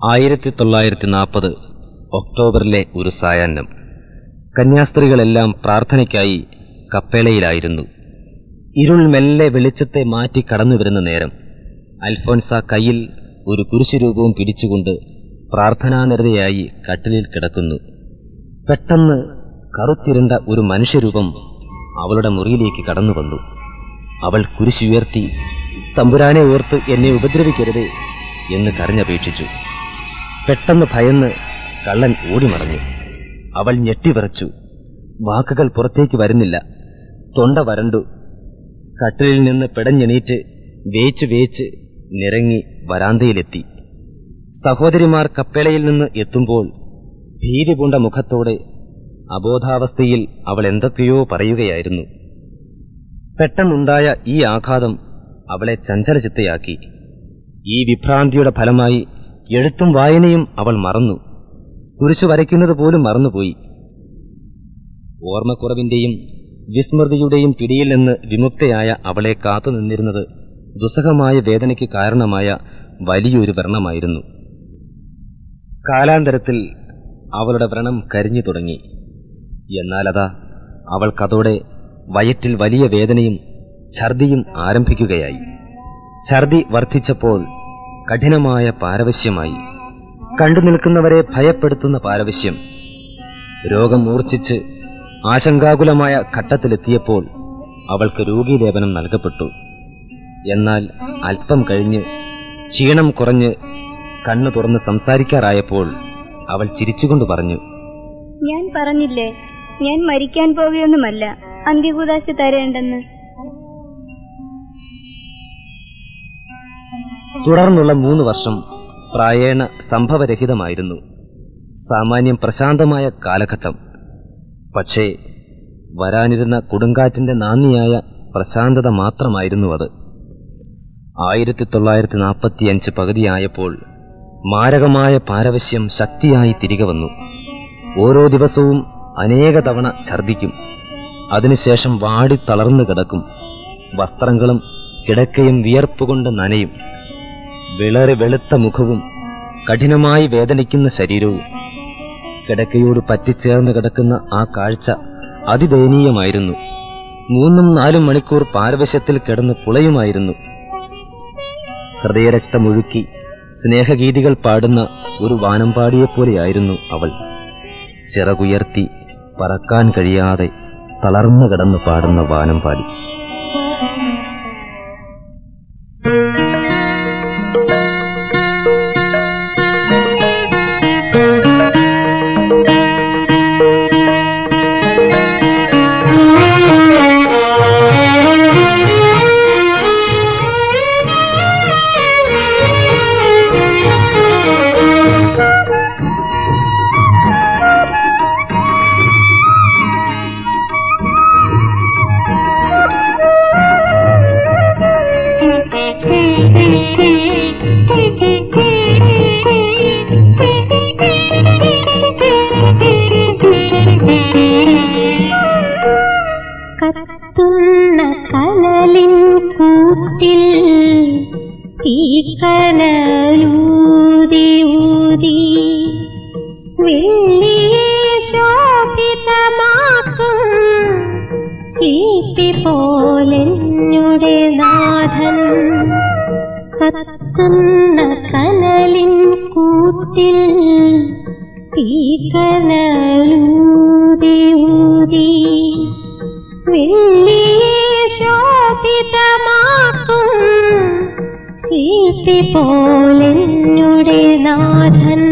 ആയിരത്തി തൊള്ളായിരത്തി നാൽപ്പത് ഒക്ടോബറിലെ ഒരു സായാഹ്നം കന്യാസ്ത്രീകളെല്ലാം പ്രാർത്ഥനയ്ക്കായി കപ്പേളയിലായിരുന്നു ഇരുൾ മെല്ലെ വെളിച്ചത്തെ മാറ്റി കടന്നു വരുന്ന നേരം അൽഫോൻസ കയ്യിൽ ഒരു കുരിശുരൂപവും പിടിച്ചുകൊണ്ട് പ്രാർത്ഥനാനിരതയായി കട്ടിലിൽ കിടക്കുന്നു പെട്ടെന്ന് കറുത്തിരുണ്ട ഒരു മനുഷ്യരൂപം അവളുടെ മുറിയിലേക്ക് കടന്നു വന്നു അവൾ കുരിശുയർത്തി തമ്പുരാനെ ഓർത്ത് എന്നെ ഉപദ്രവിക്കരുതേ എന്ന് കരഞ്ഞപേക്ഷിച്ചു പെട്ടെന്ന് ഭയന്ന് കള്ളൻ ഓടിമറഞ്ഞു അവൾ ഞെട്ടിവിറച്ചു വാക്കുകൾ പുറത്തേക്ക് വരുന്നില്ല തൊണ്ട വരണ്ടു കട്ടിലിൽ നിന്ന് പിടഞ്ഞെണീറ്റ് വേച്ച് വേച്ച് നിരങ്ങി വരാന്തയിലെത്തി സഹോദരിമാർ കപ്പേളയിൽ നിന്ന് എത്തുമ്പോൾ ഭീതി പൂണ്ട മുഖത്തോടെ അബോധാവസ്ഥയിൽ അവൾ എന്തൊക്കെയോ പറയുകയായിരുന്നു പെട്ടെന്നുണ്ടായ ഈ ആഘാതം അവളെ ചഞ്ചലചിത്തയാക്കി ഈ വിഭ്രാന്തിയുടെ ഫലമായി എഴുത്തും വായനയും അവൾ മറന്നു കുരിശു വരയ്ക്കുന്നത് പോലും മറന്നുപോയി ഓർമ്മക്കുറവിന്റെയും വിസ്മൃതിയുടെയും പിടിയിൽ നിന്ന് വിമുക്തയായ അവളെ കാത്തു നിന്നിരുന്നത് ദുസ്സഹമായ വേദനയ്ക്ക് കാരണമായ വലിയൊരു വ്രണമായിരുന്നു കാലാന്തരത്തിൽ അവളുടെ വ്രണം കരിഞ്ഞു തുടങ്ങി എന്നാലതാ അവൾക്കതോടെ വയറ്റിൽ വലിയ വേദനയും ഛർദിയും ആരംഭിക്കുകയായി ഛർദി വർദ്ധിച്ചപ്പോൾ കഠിനമായ പാരവശ്യമായി കണ്ടു നിൽക്കുന്നവരെ ഭയപ്പെടുത്തുന്ന പാരവശ്യം രോഗം മൂർച്ഛിച്ച് ആശങ്കാകുലമായ ഘട്ടത്തിലെത്തിയപ്പോൾ അവൾക്ക് രോഗീലേപനം നൽകപ്പെട്ടു എന്നാൽ അല്പം കഴിഞ്ഞ് ക്ഷീണം കുറഞ്ഞ് കണ്ണു തുറന്ന് സംസാരിക്കാറായപ്പോൾ അവൾ ചിരിച്ചുകൊണ്ട് പറഞ്ഞു ഞാൻ പറഞ്ഞില്ലേ ഞാൻ മരിക്കാൻ പോകുകയൊന്നുമല്ല അന്ത്യകൂതാശ തരേണ്ടെന്ന് തുടർന്നുള്ള മൂന്ന് വർഷം പ്രായേണ സംഭവരഹിതമായിരുന്നു സാമാന്യം പ്രശാന്തമായ കാലഘട്ടം പക്ഷേ വരാനിരുന്ന കൊടുങ്കാറ്റിന്റെ നാന്ദിയായ പ്രശാന്തത മാത്രമായിരുന്നു അത് ആയിരത്തി തൊള്ളായിരത്തി നാൽപ്പത്തിയഞ്ച് പകുതിയായപ്പോൾ മാരകമായ പാരവശ്യം ശക്തിയായി തിരികെ വന്നു ഓരോ ദിവസവും അനേക തവണ ഛർദിക്കും അതിനുശേഷം വാടി തളർന്നു കിടക്കും വസ്ത്രങ്ങളും കിടക്കയും വിയർപ്പുകൊണ്ട് നനയും വിളറി വെളുത്ത മുഖവും കഠിനമായി വേദനിക്കുന്ന ശരീരവും കിടക്കയോട് പറ്റിച്ചേർന്ന് കിടക്കുന്ന ആ കാഴ്ച അതിദയനീയമായിരുന്നു മൂന്നും നാലും മണിക്കൂർ പാരവശ്യത്തിൽ കിടന്ന് പുളയുമായിരുന്നു ഹൃദയരക്തമൊഴുക്കി സ്നേഹഗീതികൾ പാടുന്ന ഒരു വാനമ്പാടിയെപ്പോലെയായിരുന്നു അവൾ ചിറകുയർത്തി പറക്കാൻ കഴിയാതെ തളർന്നു കിടന്ന് പാടുന്ന വാനമ്പാടി കത്തുന്ന കനലിൻ കൂട്ടിൽ തീക്കനലൂതി ഊതി വെള്ളിയെ ശോഭിതമാക്കും ശില്പി പോലെന്നുടെ നാഥൻ കത്തുന്ന കനലിൻ കൂട്ടിൽ തീക്കനലൂതി ഊതി വെള്ളിയെ ശോഭിതമാക്കും ശില്പി പോലെന്നുടെ നാഥൻ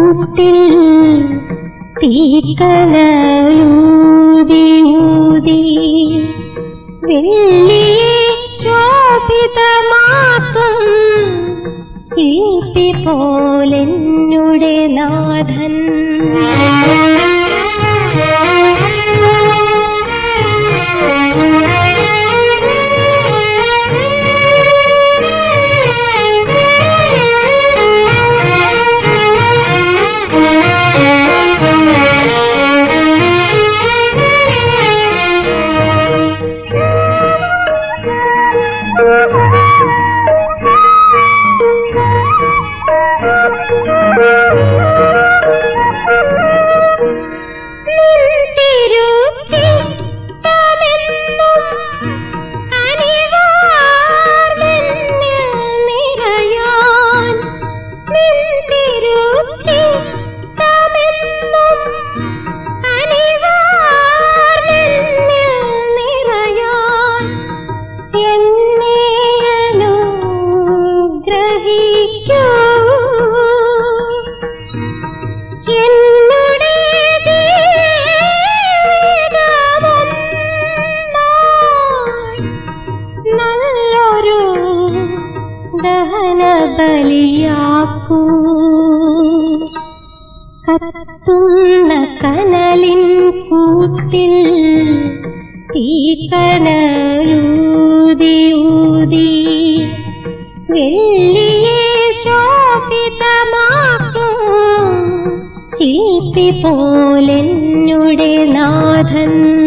കൂട്ടിൽ തീക്കനലൂതി ഊതി വെള്ളിയെ ശോഭിതമാക്കും ശില്പി പോലെന്നുടെ നാഥൻ എന്നുടെ നല്ലൊരു ദഹന ബലിയാക്കൂ കത്തുന്ന കനലിൻ കൂട്ടിൽ തീക്കനലൂതി ഊതി വെള്ളിയെ ശോഭിതമാക്കും ശില്പി പോലെന്നുടെ നാഥൻ